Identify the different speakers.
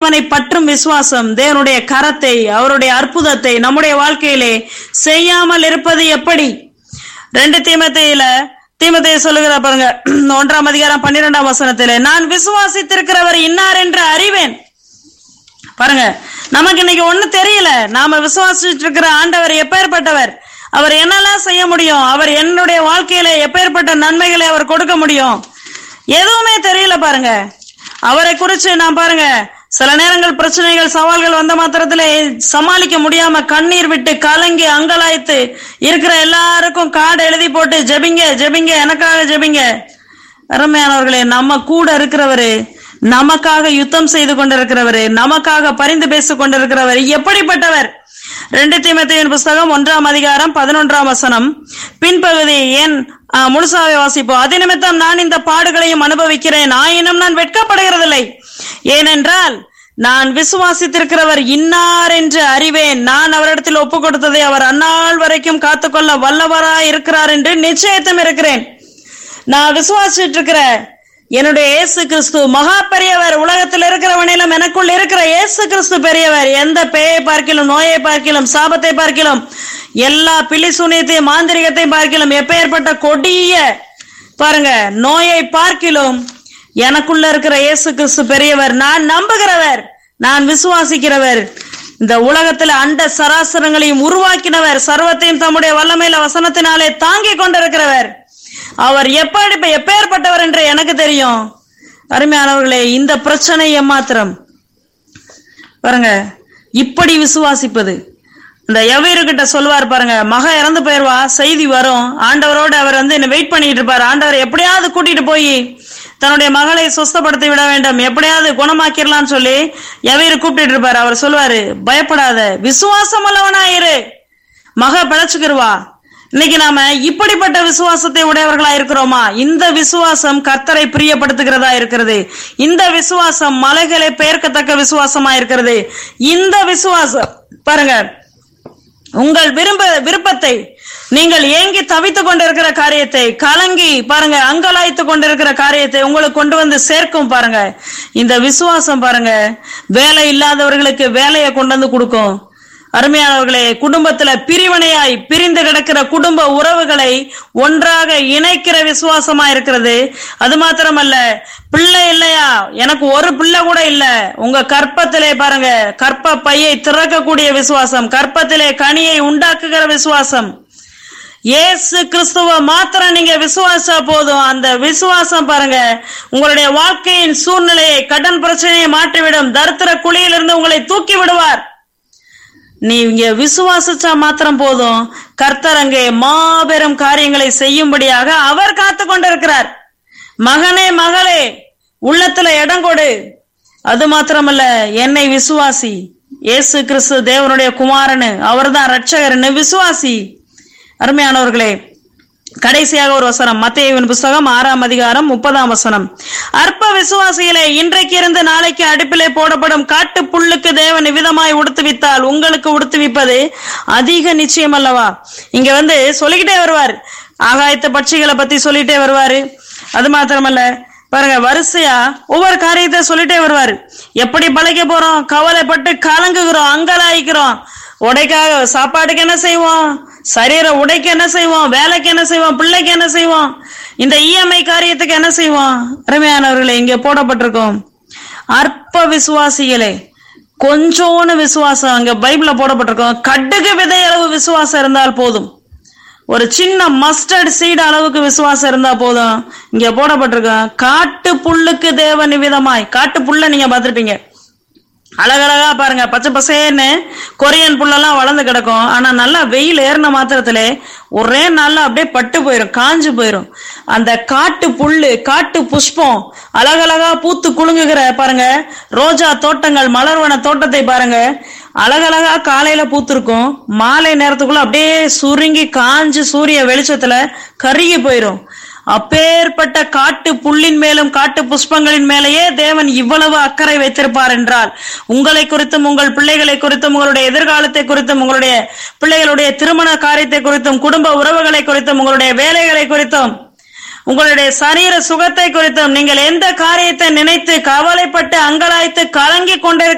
Speaker 1: தேவனை பற்றும் விசுவாசம் தேவனுடைய கரத்தை அவருடைய அற்புதத்தை நம்முடைய வாழ்க்கையிலே செய்யாமல் இருப்பது எப்படி ரெண்டு தீமத்தையில தீமத்தைய சொல்லுகிற பாருங்க ஒன்றாம் அதிகாரம் பன்னிரெண்டாம் வசனத்திலே நான் விசுவாசித்திருக்கிறவர் இன்னார் என்று அறிவேன் பாருங்க நமக்கு இன்னைக்கு ஒண்ணு தெரியல நாம விசுவாசிச்சுட்டு இருக்கிற ஆண்டவர் எப்பேற்பட்டவர் அவர் என்னெல்லாம் செய்ய முடியும் அவர் என்னுடைய வாழ்க்கையில எப்பேற்பட்ட நன்மைகளை அவர் கொடுக்க முடியும் எதுவுமே தெரியல பாருங்க அவரை குறிச்சு நான் பாருங்க சில நேரங்கள் பிரச்சனைகள் சவால்கள் வந்த மாத்திரத்துல சமாளிக்க முடியாம கண்ணீர் விட்டு கலங்கி அங்கலாய்த்து இருக்கிற எல்லாருக்கும் கார்டு எழுதி போட்டு ஜெபிங்க ஜெபிங்க எனக்காக ஜெபிங்க அருமையானவர்களே நம்ம கூட இருக்கிறவரு நமக்காக யுத்தம் செய்து கொண்டிருக்கிறவரு நமக்காக பரிந்து பேசிக் கொண்டிருக்கிறவர் எப்படிப்பட்டவர் ரெண்டு தீமத்தையின் புஸ்தகம் ஒன்றாம் அதிகாரம் பதினொன்றாம் வசனம் பின்பகுதி ஏன் ஆ, முழுசாவை வாசிப்போம் அது நிமித்தம் நான் இந்த பாடுகளையும் அனுபவிக்கிறேன் ஆயினும் நான் வெட்கப்படுகிறதில்லை ஏனென்றால் நான் விசுவாசித்திருக்கிறவர் இன்னார் என்று அறிவேன் நான் அவரிடத்தில் ஒப்பு கொடுத்ததை அவர் அந்நாள் வரைக்கும் காத்துக்கொள்ள வல்லவராய் இருக்கிறார் என்று நிச்சயத்தும் இருக்கிறேன் நான் விசுவாசிச்சுட்டு இருக்கிற என்னுடைய இயேசு கிறிஸ்து மகா பெரியவர் உலகத்தில் இருக்கிறவனிலும் எனக்குள் இருக்கிற இயேசு கிறிஸ்து பெரியவர் எந்த பேயை பார்க்கிலும் நோயை பார்க்கிலும் சாபத்தை பார்க்கிலும் எல்லா பில்லி சூனியத்தையும் மாந்திரிகத்தையும் பார்க்கிலும் எப்பேற்பட்ட கொடிய பாருங்க நோயை பார்க்கிலும் எனக்குள்ள இருக்கிற இயேசு கிறிஸ்து பெரியவர் நான் நம்புகிறவர் நான் விசுவாசிக்கிறவர் இந்த உலகத்துல அண்ட சராசரங்களையும் உருவாக்கினவர் சர்வத்தையும் தம்முடைய வல்லமையில வசனத்தினாலே தாங்கிக் கொண்டிருக்கிறவர் அவர் எப்படி எப்பேற்பட்டவர் என்று எனக்கு தெரியும் அருமையானவர்களே இந்த பிரச்சனை எம்மாத்திரம் பாருங்க இப்படி விசுவாசிப்பது இந்த எவ்வீருக்கிட்ட சொல்லுவார் பாருங்க மக இறந்து போயிருவா செய்தி வரும் ஆண்டவரோட அவர் வந்து என்ன வெயிட் பண்ணிட்டு இருப்பார் ஆண்டவர் எப்படியாவது கூட்டிட்டு போய் தன்னுடைய மகளை சுஸ்தப்படுத்தி விட வேண்டும் எப்படியாவது குணமாக்கிடலாம்னு சொல்லி எவீரு கூப்பிட்டு இருப்பார் அவர் சொல்லுவாரு பயப்படாத விசுவாசம் உள்ளவனாயிரு மக பிழைச்சுக்கிருவா இன்னைக்கு நாம இப்படிப்பட்ட விசுவாசத்தை உடையவர்களா இருக்கிறோமா இந்த விசுவாசம் கர்த்தரை பிரியப்படுத்துகிறதா இருக்கிறது இந்த விசுவாசம் மலைகளை பெயர்க்கத்தக்க விசுவாசமா இருக்கிறது இந்த விசுவாசம் பாருங்க உங்கள் விரும்ப விருப்பத்தை நீங்கள் ஏங்கி தவித்துக் கொண்டிருக்கிற காரியத்தை கலங்கி பாருங்க அங்கலாய்த்து கொண்டிருக்கிற காரியத்தை உங்களுக்கு கொண்டு வந்து சேர்க்கும் பாருங்க இந்த விசுவாசம் பாருங்க வேலை இல்லாதவர்களுக்கு வேலையை கொண்டு வந்து கொடுக்கும் அருமையானவர்களே குடும்பத்துல பிரிவினையாய் பிரிந்து கிடக்கிற குடும்ப உறவுகளை ஒன்றாக இணைக்கிற விசுவாசமா இருக்கிறது அது மாத்திரமல்ல பிள்ளை இல்லையா எனக்கு ஒரு பிள்ளை கூட இல்ல உங்க கற்பத்திலே பாருங்க கற்ப பையை திறக்கக்கூடிய விசுவாசம் கற்பத்திலே கனியை உண்டாக்குகிற விசுவாசம் இயேசு கிறிஸ்துவ மாத்திரம் நீங்க விசுவாசா போதும் அந்த விசுவாசம் பாருங்க உங்களுடைய வாழ்க்கையின் சூழ்நிலையை கடன் பிரச்சனையை மாற்றிவிடும் தரித்திர குழியிலிருந்து உங்களை தூக்கி விடுவார் நீங்க விசுவாசிச்சா மாத்திரம் போதும் கர்த்தர் அங்கே மாபெரும் காரியங்களை செய்யும்படியாக அவர் காத்து கொண்டிருக்கிறார் மகனே மகளே உள்ளத்துல இடம் கொடு அது மாத்திரமல்ல என்னை விசுவாசி இயேசு கிறிஸ்து தேவனுடைய குமாரனு அவர்தான் ரட்சகர்னு விசுவாசி அருமையானவர்களே கடைசியாக ஒரு வசனம் மத்தேயுவின் புஸ்தகம் ஆறாம் அதிகாரம் முப்பதாம் வசனம் அற்ப விசுவாசிகளே இன்றைக்கு இருந்து நாளைக்கு அடுப்பிலே போடப்படும் காட்டு புல்லுக்கு தேவன் விதமாய் உடுத்துவித்தால் உங்களுக்கு உடுத்துவிப்பது அதிக நிச்சயம் அல்லவா இங்க வந்து சொல்லிக்கிட்டே வருவார் ஆகாயத்து பட்சிகளை பத்தி சொல்லிட்டே வருவாரு அது மாத்திரமல்ல பாருங்க வரிசையா ஒவ்வொரு காரியத்தை சொல்லிட்டே வருவாரு எப்படி பழைக்க போறோம் கவலைப்பட்டு கலங்குகிறோம் அங்கலாய்க்கிறோம் உடைக்காக சாப்பாட்டுக்கு என்ன செய்வோம் சரீர உடைக்கு என்ன செய்வோம் வேலைக்கு என்ன செய்வோம் பிள்ளைக்கு என்ன செய்வோம் இந்த இஎம்ஐ காரியத்துக்கு என்ன செய்வோம் அருமையானவர்களே இங்க போடப்பட்டிருக்கோம் அற்ப விசுவாசிகளே கொஞ்சோன்னு விசுவாசம் அங்க பைபிள்ல போடப்பட்டிருக்கோம் கடுகு விதை அளவு விசுவாசம் இருந்தால் போதும் ஒரு சின்ன மஸ்டர்ட் சீடு அளவுக்கு விசுவாசம் இருந்தா போதும் இங்க போடப்பட்டிருக்கோம் காட்டு புல்லுக்கு தேவ நிவிதமாய் காட்டு புல்ல நீங்க பார்த்திருப்பீங்க அழகழகா பாருங்க பச்சை பசேன்னு கொரியன் புல்லெல்லாம் வளர்ந்து கிடக்கும் ஆனா நல்லா வெயில் ஏறின மாத்திரத்திலே ஒரே நாள்ல அப்படியே பட்டு போயிரும் காஞ்சு போயிரும் அந்த காட்டு புல்லு காட்டு புஷ்பம் அழகழகா பூத்து குலுங்குகிற பாருங்க ரோஜா தோட்டங்கள் மலர்வன தோட்டத்தை பாருங்க அழகழகா காலையில பூத்திருக்கும் மாலை நேரத்துக்குள்ள அப்படியே சுருங்கி காஞ்சு சூரிய வெளிச்சத்துல கருகி போயிரும் அப்பேற்பட்ட காட்டு புல்லின் மேலும் காட்டு புஷ்பங்களின் மேலேயே தேவன் இவ்வளவு அக்கறை வைத்திருப்பார் என்றால் உங்களை குறித்தும் உங்கள் பிள்ளைகளை குறித்தும் உங்களுடைய எதிர்காலத்தை குறித்தும் உங்களுடைய பிள்ளைகளுடைய திருமண காரியத்தை குறித்தும் குடும்ப உறவுகளை குறித்தும் உங்களுடைய வேலைகளை குறித்தும் உங்களுடைய சரீர சுகத்தை குறித்தும் நீங்கள் எந்த காரியத்தை நினைத்து கவலைப்பட்டு அங்கலாய்த்து கலங்கி கொண்டிருக்க